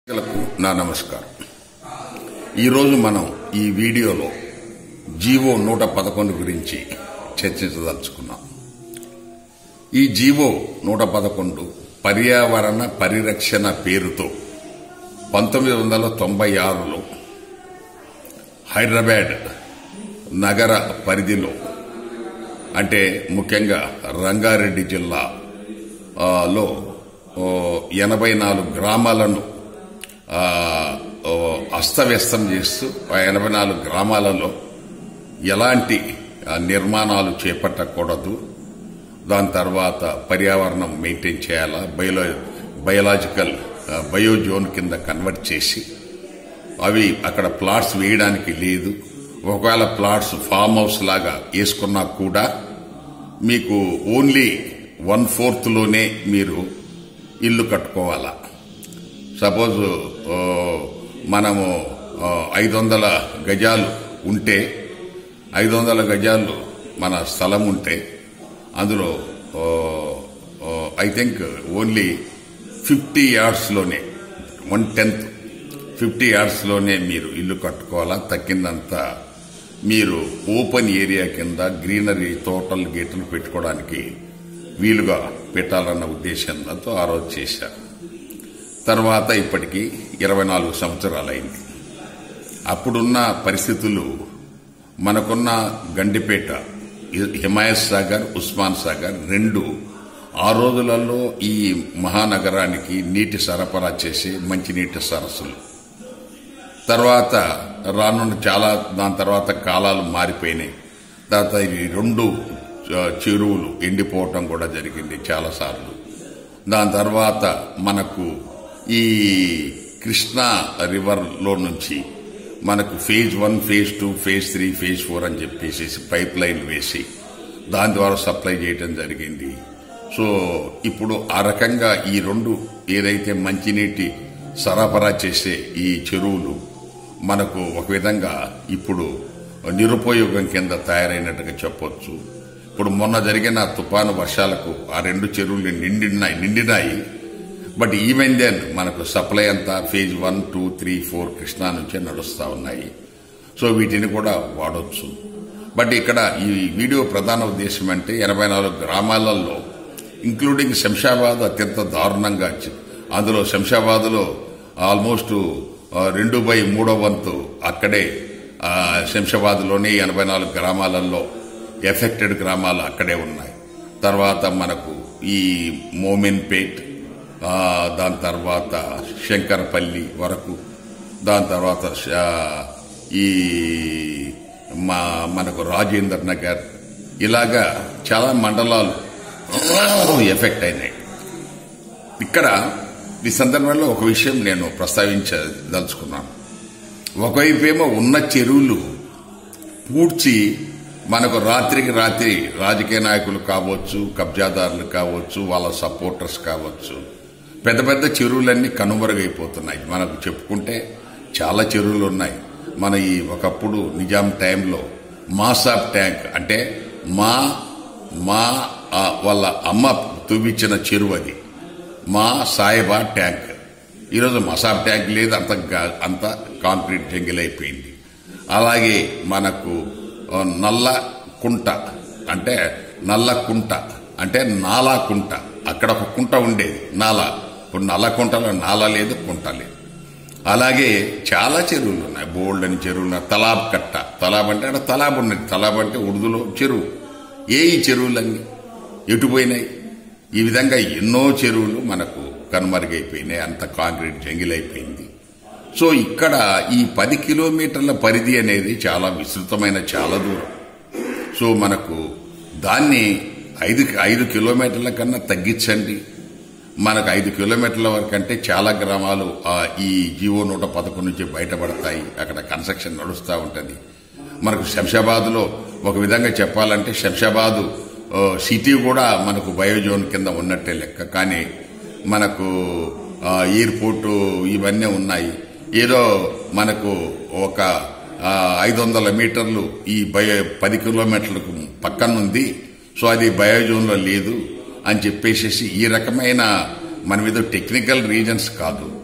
లకు నా నమస్కారం ఈరోజు మనం ఈ వీడియోలో జీవో నూట పదకొండు గురించి చర్చించదలుచుకున్నాం ఈ జీవో నూట పదకొండు పర్యావరణ పరిరక్షణ పేరుతో పంతొమ్మిది వందల తొంభై ఆరులో హైదరాబాద్ నగర పరిధిలో అంటే ముఖ్యంగా రంగారెడ్డి జిల్లా ఆ, లో ఓ, ఎనభై నాలుగు గ్రామాలను ఆ, ఓ, అస్తవ్యస్తం చేస్తూ ఆ ఎనభై నాలుగు గ్రామాలలో ఎలాంటి ఆ, నిర్మాణాలు చేపట్టకూడదు దాని తర్వాత పర్యావరణం మెయింటైన్ చేయాలా బయోలో బయోలాజికల్ ఆ, బయోజోన్ కింద కన్వర్ట్ చేసి అవి అక్కడ ప్లాట్స్ వేయడానికి లేదు ఒకవేళ ప్లాట్స్ ఫామ్ హౌస్ లాగా వేసుకున్నా కూడా మీకు ఓన్లీ వన్ ఫోర్త్ లోనే మీరు ఇల్లు కట్టుకోవాలా సపోజ్ ఓ, మనము ఐదు వందల గజాలు ఉంటే ఐదు వందల గజాలు మన స్థలం ఉంటే అందులో ఐ థింక్ ఓన్లీ ఫిఫ్టీ యార్డ్స్లోనే వన్ టెన్త్ ఫిఫ్టీ యార్డ్స్లోనే మీరు ఇల్లు కట్టుకోవాలా తక్కిందంత మీరు ఓపెన్ ఏరియా కింద గ్రీనరీ తోటలు గీటలు పెట్టుకోవడానికి వీలుగా పెట్టాలన్న ఉద్దేశంతో ఆ రోజు చేశారు తర్వాత ఇప్పటికి ఇరవై నాలుగు సంవత్సరాలైంది అప్పుడున్న పరిస్థితులు మనకున్న గండిపేట హిమాయత్ సాగర్ ఉస్మాన్ సాగర్ రెండు ఆ రోజులలో ఈ మహానగరానికి నీటి సరఫరా చేసే మంచినీటి సరస్సులు తర్వాత రానున్న చాలా దాని తర్వాత కాలాలు మారిపోయినాయి తర్వాత ఈ రెండు ఆ, చెరువులు ఎండిపోవటం కూడా జరిగింది చాలాసార్లు దాని తర్వాత మనకు ఈ కృష్ణా రివర్లో నుంచి మనకు phase one phase two phase three phase four అని చెప్పేసి పైప్ లైన్ వేసి దాని ద్వారా సప్లై చేయడం జరిగింది సో ఇప్పుడు ఆ రకంగా ఈ రెండు ఏదైతే మంచినీటి సరఫరా చేసే ఈ చెరువులు మనకు ఒక విధంగా ఇప్పుడు నిరుపయోగం కింద తయారైనట్టుగా చెప్పొచ్చు ఇప్పుడు మొన్న జరిగిన తుఫాను వర్షాలకు ఆ రెండు చెరువులు నిండినాయి నిండినాయి బట్ ఈవెన్ దెన్ మనకు సప్లై అంతా phase one two three four Krishna నుంచే నడుస్తూ ఉన్నాయి సో వీటిని కూడా వాడొచ్చు బట్ ఇక్కడ ఈ వీడియో ప్రధాన ఉద్దేశం అంటే ఎనభై నాలుగు గ్రామాలలో ఇంక్లూడింగ్ శంషాబాద్ అత్యంత దారుణంగా వచ్చి- అందులో శంషాబాద్లో ఆల్మోస్ట్ ఆ, రెండు బై మూడో వంతు అక్కడే ఆ, శంషాబాద్లోని ఎనభై నాలుగు గ్రామాలలో ఎఫెక్టెడ్ గ్రామాలు అక్కడే ఉన్నాయి తర్వాత మనకు ఈ మోమిన్పేట్ ఆ, దాని తర్వాత శంకరపల్లి వరకు దాని తర్వాత శ- ఈ మా మనకు రాజేందర్ నగర్ ఇలాగా చాలా మండలాలు ఎఫెక్ట్ అయినాయి ఇక్కడ ఈ సందర్భంలో ఒక విషయం నేను ప్రస్తావించదలుచుకున్నాను ఒకవైపు ఏమో ఉన్న చెరువులు పూడ్చి మనకు రాత్రికి రాత్రి రాజకీయ నాయకులు కావచ్చు కబ్జాదారులు కావచ్చు వాళ్ళ సపోర్టర్స్ కావచ్చు పెద్ద పెద్ద చెరువులన్నీ కనుమరుగైపోతున్నాయి మనకు చెప్పుకుంటే చాలా చెరువులు ఉన్నాయి మన ఈ ఒకప్పుడు నిజాం టైంలో మాసాబ్ ట్యాంక్ అంటే మా మా ఆ, వాళ్ళ అమ్మ తవ్వించిన చెరువు అది మా సాయిబా ట్యాంక్ ఈరోజు మసాబ్ ట్యాంక్ లేదు అంత గా- అంత కాంక్రీట్ జంగిల్ అయిపోయింది అలాగే మనకు ఆ, నల్ల కుంట అంటే నల్ల కుంట అంటే నాలా కుంట అక్కడ ఒక కుంట ఉండేది నాలా ఇప్పుడు నల్ల కుంటలో నాలా లేదు కుంట లేదు అలాగే చాలా చెరువులు ఉన్నాయి బోల్డ్ అని చెరువులు ఉన్నాయి. తలాబ్ కట్ట తలాబ్ అంటే అక్కడ తలాబ్ ఉన్నది తలాబ్ అంటే ఉర్దూలో చెరువు ఏ ఈ చెరువులన్నీ ఎటుపోయినాయి ఈ విధంగా ఎన్నో చెరువులు మనకు కనుమరుగైపోయినాయి అంత కాంక్రీట్ జంగిల్ అయిపోయింది సో ఇక్కడ ఈ పది కిలోమీటర్ల పరిధి అనేది చాలా విస్తృతమైన చాలా దూరం సో మనకు దాన్ని ఐదు ఐదు కిలోమీటర్ల కన్నా తగ్గించండి మనకు ఐదు కిలోమీటర్ల వరకు అంటే చాలా గ్రామాలు ఆ, ఈ జీవో నూట పదకొండు నుంచి బయటపడతాయి అక్కడ కన్స్ట్రక్షన్ నడుస్తూ ఉంటుంది మనకు శంషాబాద్లో ఒక విధంగా చెప్పాలంటే శంషాబాదు ఆ, సిటీ కూడా మనకు బయోజోన్ కింద ఉన్నట్టే లెక్క కానీ మనకు ఆ, ఎయిర్పోర్టు ఇవన్నీ ఉన్నాయి ఏదో మనకు ఒక ఐదు వందల మీటర్లు ఈ బయో పది కిలోమీటర్లకు పక్కనుంది సో అది బయోజోన్లో లేదు అని చెప్పేసి ఈ రకమైన మన మీద టెక్నికల్ రీజన్స్ కాదు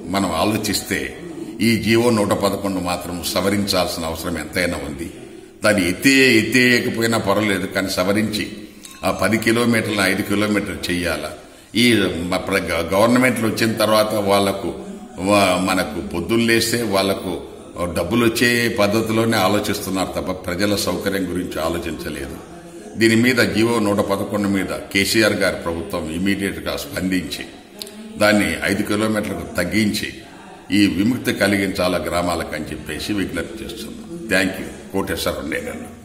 మనం ఆలోచిస్తే ఈ జీవో నూట పదకొండు మాత్రం సవరించాల్సిన అవసరం ఎంతైనా ఉంది దాన్ని ఎత్తే ఎత్తేయకపోయినా పర్వాలేదు కానీ సవరించి ఆ పది కిలోమీటర్లు ఐదు కిలోమీటర్లు చెయ్యాలా ఈ మ- ప్ర- గవర్నమెంట్లు వచ్చిన తర్వాత వాళ్లకు వా- మనకు పొద్దున్న లేస్తే వాళ్లకు డబ్బులు వచ్చే పద్ధతిలోనే ఆలోచిస్తున్నారు తప్ప ప్రజల సౌకర్యం గురించి ఆలోచించలేదు దీని మీద జీవో నూట పదకొండు మీద కేసీఆర్ గారి ప్రభుత్వం ఇమీడియట్ గా స్పందించి దాన్ని ఐదు కిలోమీటర్లకు తగ్గించి ఈ విముక్తి కలిగించాల గ్రామాలకు అని చెప్పేసి విజ్ఞప్తి చేస్తున్నాం థ్యాంక్ యూ కోటేశ్వరం నేనన్ను